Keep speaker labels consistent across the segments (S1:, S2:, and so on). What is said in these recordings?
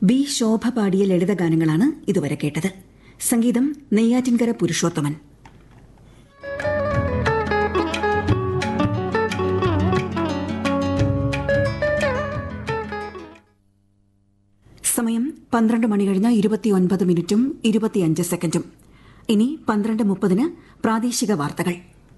S1: B ശോഭ പാടിയ ലളിതഗാനങ്ങളാണ് ഇതുവരെ കേട്ടത് സംഗീതം നെയ്യാറ്റിൻകര പുരുഷോത്തമൻ സമയം പന്ത്രണ്ട് മണി കഴിഞ്ഞ് ഇരുപത്തിയൊൻപത് മിനിറ്റും ഇരുപത്തിയഞ്ച് സെക്കൻഡും ഇനി പന്ത്രണ്ട് മുപ്പതിന് പ്രാദേശിക വാർത്തകൾ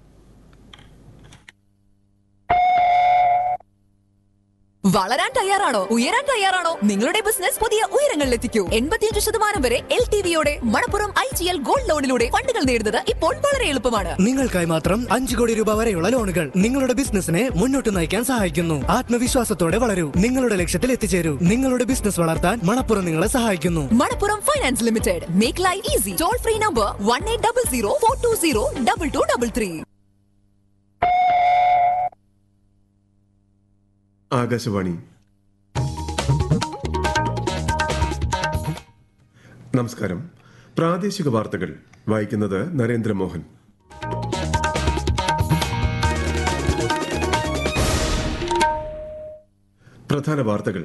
S2: വളരാൻ തയ്യാറാണോ ഉയരാൻ തയ്യാറാണോ നിങ്ങളുടെ ബിസിനസ് പുതിയ ഉയരങ്ങളിലെത്തിക്കൂ എൺപത്തിയഞ്ച് ശതമാനം വരെ എൽ ടി വിയോടെ Manappuram I G L gold ലോണിലൂടെ ഫണ്ടുകൾ നേടുന്നത് ഇപ്പോൾ വളരെ എളുപ്പമാണ്
S3: നിങ്ങൾക്കായി മാത്രം അഞ്ചു കോടി രൂപ വരെയുള്ള ലോണുകൾ നിങ്ങളുടെ ബിസിനസിനെ മുന്നോട്ട് നയിക്കാൻ സഹായിക്കുന്നു ആത്മവിശ്വാസത്തോടെ വളരൂ നിങ്ങളുടെ ലക്ഷ്യത്തിൽ എത്തിച്ചേരൂ നിങ്ങളുടെ ബിസിനസ് വളർത്താൻ മണപ്പുറം നിങ്ങളെ സഹായിക്കുന്നു
S2: Manappuram finance limited make life easy toll free number one eight double zero four two zero double two double three
S4: Akashvani നമസ്കാരം പ്രാദേശിക വാർത്തകൾ വായിക്കുന്നത് നരേന്ദ്രമോഹൻ പ്രധാന വാർത്തകൾ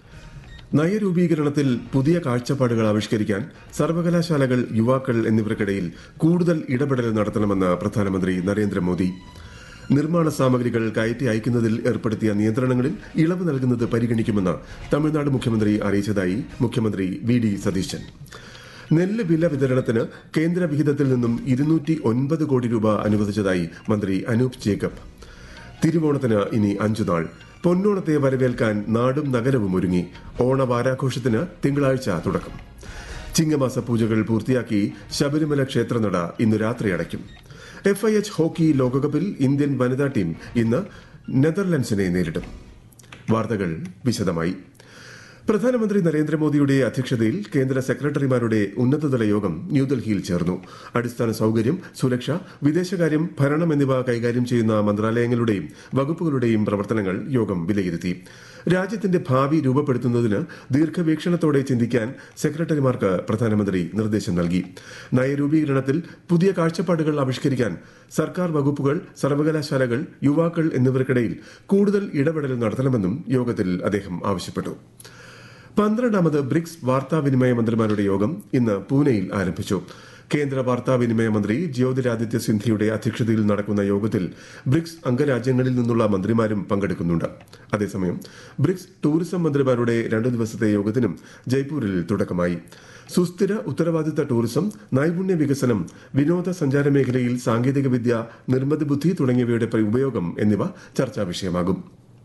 S4: നയരൂപീകരണത്തിൽ പുതിയ കാഴ്ചപ്പാടുകൾ ആവിഷ്കരിക്കാൻ സർവകലാശാലകൾ യുവാക്കൾ എന്നിവർക്കിടയിൽ കൂടുതൽ ഇടപെടൽ നടത്തണമെന്ന് പ്രധാനമന്ത്രി നരേന്ദ്രമോദി നിർമ്മാണ സാമഗ്രികൾ കയറ്റി അയക്കുന്നതിൽ ഏർപ്പെടുത്തിയ നിയന്ത്രണങ്ങളിൽ ഇളവ് നൽകുന്നത് പരിഗണിക്കുമെന്ന് തമിഴ്നാട് മുഖ്യമന്ത്രി അറിയിച്ചതായി മുഖ്യമന്ത്രി വി ഡി സതീശൻ നെല്ല് വില വിതരണത്തിന് കേന്ദ്ര വിഹിതത്തിൽ നിന്നും ഇരുന്നൂറ്റി ഒൻപത് കോടി രൂപ അനുവദിച്ചതായി മന്ത്രി അനൂപ് ജേക്കബ് തിരുവോണത്തിന് ഇനി അഞ്ചു നാൾ പൊന്നോണത്തെ വരവേൽക്കാൻ നാടും നഗരവും ഒരുങ്ങി ഓണവാരാഘോഷത്തിന് തിങ്കളാഴ്ച തുടക്കം ചിങ്ങമാസ പൂജകൾ പൂർത്തിയാക്കി ശബരിമല ക്ഷേത്രനട ഇന്ന് രാത്രി അടയ്ക്കും എഫ് ഐ എച്ച് ഹോക്കി ലോകകപ്പിൽ ഇന്ത്യൻ വനിതാ ടീം ഇന്ന് നെതർലൻഡ്സിനെ നേരിടും വാർത്തകൾ വിശദമായി പ്രധാനമന്ത്രി നരേന്ദ്രമോദിയുടെ അധ്യക്ഷതയിൽ കേന്ദ്ര സെക്രട്ടറിമാരുടെ ഉന്നതതല യോഗം ന്യൂഡൽഹിയിൽ ചേർന്നു അടിസ്ഥാന സൌകര്യം സുരക്ഷ വിദേശകാര്യം ഭരണം എന്നിവ കൈകാര്യം ചെയ്യുന്ന മന്ത്രാലയങ്ങളുടെയും വകുപ്പുകളുടെയും പ്രവർത്തനങ്ങൾ യോഗം വിലയിരുത്തി രാജ്യത്തിന്റെ ഭാവി രൂപപ്പെടുത്തുന്നതിന് ദീർഘവീക്ഷണത്തോടെ ചിന്തിക്കാൻ സെക്രട്ടറിമാർക്ക് പ്രധാനമന്ത്രി നിർദ്ദേശം നൽകി നയരൂപീകരണത്തിൽ പുതിയ കാഴ്ചപ്പാടുകൾ ആവിഷ്കരിക്കാൻ സർക്കാർ വകുപ്പുകൾ സർവകലാശാലകൾ യുവാക്കൾ എന്നിവർക്കിടയിൽ കൂടുതൽ ഇടപെടൽ നടത്തണമെന്നും യോഗത്തിൽ അദ്ദേഹം ആവശ്യപ്പെട്ടു പന്ത്രണ്ടാമത് ബ്രിക്സ് വാർത്താവിനിമയ മന്ത്രിമാരുടെ യോഗം ഇന്ന് പൂനെയിൽ ആരംഭിച്ചു കേന്ദ്ര വാർത്താവിനിമയ മന്ത്രി ജ്യോതിരാദിത്യ സിന്ധ്യയുടെ അധ്യക്ഷതയിൽ നടക്കുന്ന യോഗത്തിൽ ബ്രിക്സ് അംഗരാജ്യങ്ങളിൽ നിന്നുള്ള മന്ത്രിമാരും പങ്കെടുക്കുന്നുണ്ട് അതേസമയം ബ്രിക്സ് ടൂറിസം മന്ത്രിമാരുടെ രണ്ടു ദിവസത്തെ യോഗത്തിനും ജയ്പൂരിൽ തുടക്കമായി സുസ്ഥിര ഉത്തരവാദിത്ത ടൂറിസം നൈപുണ്യ വികസനം വിനോദസഞ്ചാര മേഖലയിൽ സാങ്കേതികവിദ്യ നിർമ്മിത ബുദ്ധി തുടങ്ങിയവയുടെ ഉപയോഗം എന്നിവ ചർച്ചാ വിഷയമാകും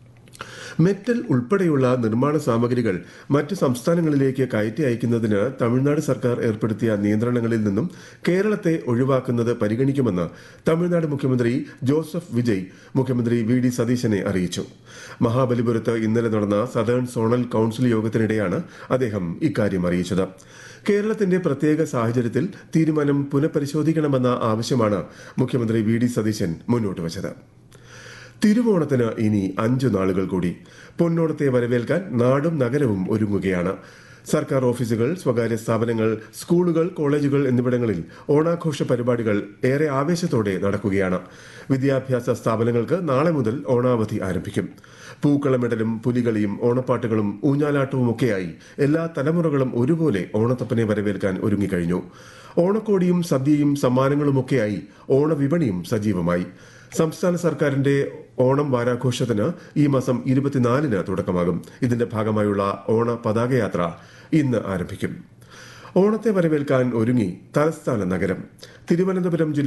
S4: മെറ്റൽ ഉൾപ്പെടെയുള്ള നിർമ്മാണ സാമഗ്രികൾ മറ്റ് സംസ്ഥാനങ്ങളിലേക്ക് കയറ്റി അയക്കുന്നതിന് തമിഴ്നാട് സർക്കാർ ഏർപ്പെടുത്തിയ നിയന്ത്രണങ്ങളിൽ നിന്നും കേരളത്തെ ഒഴിവാക്കുന്നത് പരിഗണിക്കുമെന്ന് തമിഴ്നാട് മുഖ്യമന്ത്രി ജോസഫ് വിജയ് മുഖ്യമന്ത്രി വി ഡി സതീശനെ അറിയിച്ചു മഹാബലിപുരത്ത് ഇന്നലെ നടന്ന സദേൺ സോണൽ കൌൺസിൽ യോഗത്തിനിടെയാണ് അദ്ദേഹം ഇക്കാര്യം അറിയിച്ചത് കേരളത്തിന്റെ പ്രത്യേക സാഹചര്യത്തിൽ തീരുമാനം പുനഃപരിശോധിക്കണമെന്ന ആവശ്യമാണ് മുഖ്യമന്ത്രി വി ഡി സതീശൻ മുന്നോട്ട് വച്ചത് തിരുവോണത്തിന് ഇനി അഞ്ചു നാളുകൾ കൂടി പൊന്നോണത്തെ വരവേൽക്കാൻ നാടും നഗരവും ഒരുങ്ങുകയാണ് സർക്കാർ ഓഫീസുകൾ സ്വകാര്യ സ്ഥാപനങ്ങൾ സ്കൂളുകൾ കോളേജുകൾ എന്നിവിടങ്ങളിൽ ഓണാഘോഷ പരിപാടികൾ ഏറെ ആവേശത്തോടെ നടക്കുകയാണ് വിദ്യാഭ്യാസ സ്ഥാപനങ്ങൾക്ക് നാളെ മുതൽ ഓണാവധി ആരംഭിക്കും പൂക്കളമിടലും പുലികളിയും ഓണപ്പാട്ടുകളും ഊഞ്ഞാലാട്ടവും ഒക്കെയായി എല്ലാ തലമുറകളും ഒരുപോലെ ഓണത്തപ്പനെ വരവേൽക്കാൻ ഒരുങ്ങിക്കഴിഞ്ഞു ഓണക്കോടിയും സദ്യയും സമ്മാനങ്ങളുമൊക്കെയായി ഓണവിപണിയും സജീവമായി സംസ്ഥാന സർക്കാരിന്റെ ഓണം വാരാഘോഷത്തിന് ഈ മാസം ഇരുപത്തിനാലിന് തുടക്കമാകും ഇതിന്റെ ഭാഗമായുള്ള ഓണ പതാകയാത്ര ഇന്ന് ആരംഭിക്കും ഓണത്തെ വരവേൽക്കാൻ ഒരുങ്ങി തലസ്ഥാന നഗരം തിരുവനന്തപുരം ജില്ല